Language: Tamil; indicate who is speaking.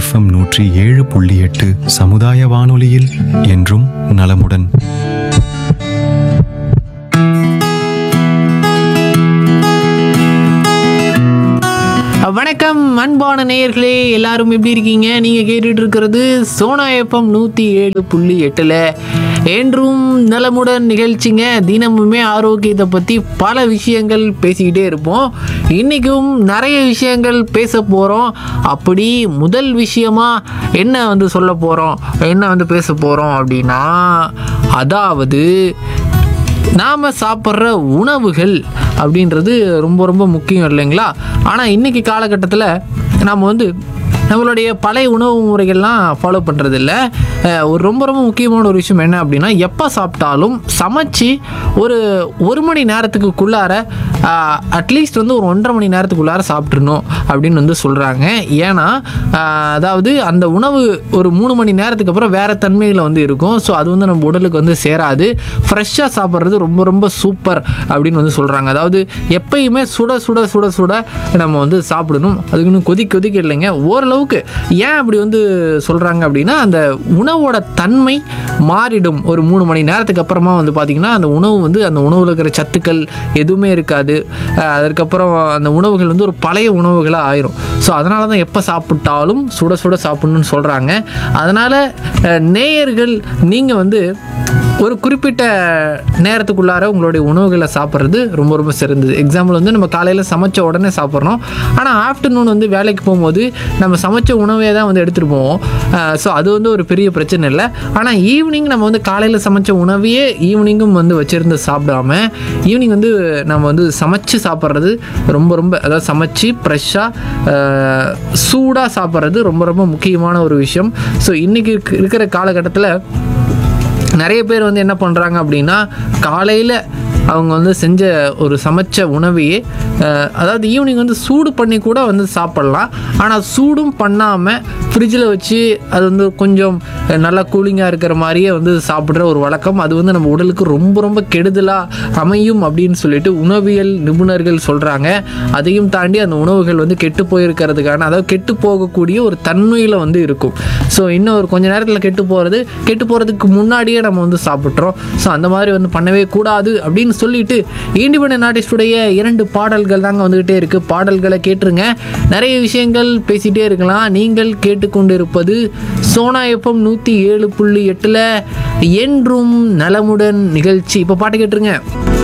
Speaker 1: எஃப்எம் நூற்றி ஏழு புள்ளி எட்டு சமுதாய வானொலியில் என்றும் நலமுடன்
Speaker 2: வணக்கம் அன்பான நேயர்களே எல்லாரும் எப்படி இருக்கீங்க நீங்கள் கேட்டுட்டு இருக்கிறது சோனா எஃப்எம் நூற்றி ஏழு புள்ளி எட்டில் என்றும் நலமுடன் நிகழ்ச்சிங்க தினமுமே ஆரோக்கியத்தை பற்றி பல விஷயங்கள் பேசிக்கிட்டே இருப்போம் இன்றைக்கும் நிறைய விஷயங்கள் பேச போகிறோம் அப்படி முதல் விஷயமா என்ன வந்து சொல்ல போகிறோம் என்ன வந்து பேச போகிறோம் அப்படின்னா அதாவது நாம் சாப்பிட்ற உணவுகள் அப்படின்றது ரொம்ப ரொம்ப முக்கியம் இல்லைங்களா ஆனால் இன்றைக்கி காலகட்டத்தில் நம்ம வந்து நம்மளுடைய பழைய உணவு முறைகள்லாம் ஃபாலோ பண்ணுறதில்ல ஒரு ரொம்ப ரொம்ப முக்கியமான ஒரு விஷயம் என்ன அப்படின்னா எப்போ சாப்பிட்டாலும் சமைச்சு ஒரு ஒரு மணி நேரத்துக்குள்ளார அட்லீஸ்ட் வந்து ஒரு ஒன்றரை மணி நேரத்துக்குள்ளார சாப்பிட்றணும் அப்படின்னு வந்து சொல்கிறாங்க ஏன்னா ஆஹ், அதாவது அந்த உணவு ஒரு மூணு மணி நேரத்துக்கு அப்புறம் வேறு தன்மையில் வந்து இருக்கும் ஸோ அது வந்து நம்ம உடலுக்கு வந்து சேராது ஃப்ரெஷ்ஷாக சாப்பிட்றது ரொம்ப ரொம்ப சூப்பர் அப்படின்னு வந்து சொல்கிறாங்க அதாவது எப்பயுமே சுட சுட சுட சுட நம்ம வந்து சாப்பிடணும் அதுக்குன்னு கொதிக்க கொதிக்க இல்லைங்க ஓரளவுக்கு ஏன் அப்படி வந்து சொல்கிறாங்க அப்படின்னா அந்த உணவோட தன்மை மாறிடும் ஒரு மூணு மணி நேரத்துக்கு அப்புறமா வந்து பார்த்திங்கன்னா அந்த உணவு வந்து அந்த உணவில் இருக்கிற சத்துக்கள் எதுவுமே இருக்காது அஹ் அதற்கப்புறம் அந்த உணவுகள் வந்து ஒரு பழைய உணவுகளாக ஆயிரும் ஸோ அதனால தான் எப்போ சாப்பிட்டாலும் சுட சுட சாப்பிடணும்னு சொல்கிறாங்க அதனால் நேயர்கள் நீங்கள் வந்து ஒரு குறிப்பிட்ட நேரத்துக்குள்ளார உங்களுடைய உணவுகளை சாப்பிட்றது ரொம்ப ரொம்ப சிறந்தது எக்ஸாம்பிள் வந்து நம்ம காலையில் சமைச்ச உடனே சாப்பிட்றோம் ஆனால் ஆஃப்டர்நூன் வந்து வேலைக்கு போகும்போது நம்ம சமைச்ச உணவே தான் வந்து எடுத்துகிட்டு போவோம் ஸோ அது வந்து ஒரு பெரிய பிரச்சனை இல்லை ஆனால் ஈவினிங் நம்ம வந்து காலையில் சமைச்ச உணவையே ஈவினிங்கும் வந்து வச்சுருந்து சாப்பிடாம ஈவினிங் வந்து நம்ம வந்து சமைச்சு சாப்பிட்றது ரொம்ப ரொம்ப அதாவது சமைச்சு ஃப்ரெஷ்ஷாக சூடாக சாப்பிட்றது ரொம்ப ரொம்ப முக்கியமான ஒரு விஷயம் ஸோ இன்றைக்கி இருக்கிற காலகட்டத்தில் நிறைய பேர் வந்து என்ன பண்ணுறாங்க அப்படின்னா காலையில் அவங்க வந்து செஞ்ச ஒரு சமைச்ச உணவையே அஹ், அதாவது ஈவினிங் வந்து சூடு பண்ணி கூட வந்து சாப்பிட்லாம் ஆனால் சூடும் பண்ணாமல் ஃப்ரிட்ஜில் வச்சு அது வந்து கொஞ்சம் நல்லா கூலிங்காக இருக்கிற மாதிரியே வந்து சாப்பிட்ற ஒரு வழக்கம் அது வந்து நம்ம உடலுக்கு ரொம்ப ரொம்ப கெடுதலாக அமையும் அப்படின்னு சொல்லிட்டு உணவியல் நிபுணர்கள் சொல்கிறாங்க அதையும் தாண்டி அந்த உணவுகள் வந்து கெட்டு போயிருக்கிறதுக்கான அதாவது கெட்டு போகக்கூடிய ஒரு தன்மையில் வந்து இருக்கும் ஸோ இன்னும் ஒரு கொஞ்ச நேரத்தில் கெட்டு போகிறது கெட்டு போகிறதுக்கு முன்னாடியே நம்ம வந்து சாப்பிட்றோம் ஸோ அந்த மாதிரி வந்து பண்ணவே கூடாது அப்படின்னு சொல்லிட்டு இண்டிபெண்டன்ட் ஆர்டிஸ்டுடைய இரண்டு பாடல்கள் தாங்க வந்துகிட்டே இருக்குது பாடல்களை கேட்டுருங்க நிறைய விஷயங்கள் பேசிகிட்டே இருக்கலாம் நீங்கள் கேட்டுக்கொண்டு இருப்பது சோனா எஃப்எம் நூற்றி ஏழு புள்ளி எட்டில் என்றும் நலமுடன் நிகழ்ச்சி இப்போ பாட்டு கேட்டுருங்க